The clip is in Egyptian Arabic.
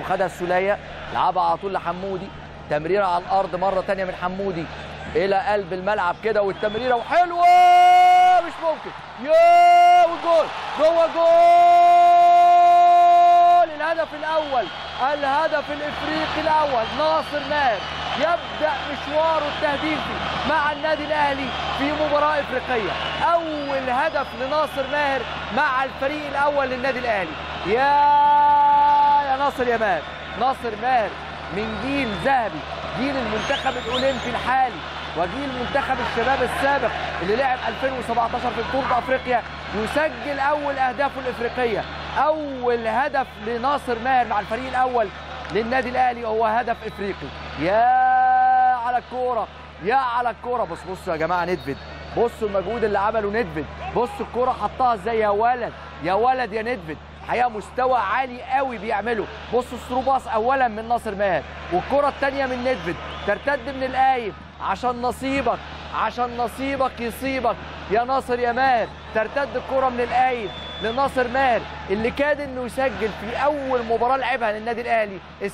وخدها السوليه لعبها على طول لحمودي تمريره على الارض مره ثانيه من حمودي الى قلب الملعب كده والتمريره وحلوه مش ممكن يا والجول جوه جول الهدف الاول الهدف الافريقي الاول ناصر ماهر يبدا مشواره التهديفي مع النادي الاهلي في مباراه افريقيه اول هدف لناصر ماهر مع الفريق الاول للنادي الاهلي يا يا ناصر يا ماهر ناصر ماهر من جيل ذهبي جيل المنتخب الاولمبي الحالي وجيل منتخب الشباب السابق اللي لعب 2017 في بطوله افريقيا يسجل اول اهدافه الافريقيه اول هدف لناصر ماهر مع الفريق الاول للنادي الاهلي هو هدف افريقي يا على الكوره يا على الكوره بص بصوا يا جماعه ندفد بصوا المجهود اللي عمله ندفد بصوا الكوره حطها ازاي يا ولد يا ولد يا ندفد حقيقه مستوى عالي قوي بيعمله بصوا الثرو باص اولا من ناصر ماهر والكره الثانيه من ندفد ترتد من القايم عشان نصيبك عشان نصيبك يصيبك يا ناصر يا ماهر ترتد الكره من القايم لناصر ماهر اللي كاد انه يسجل في اول مباراه لعبها للنادي الاهلي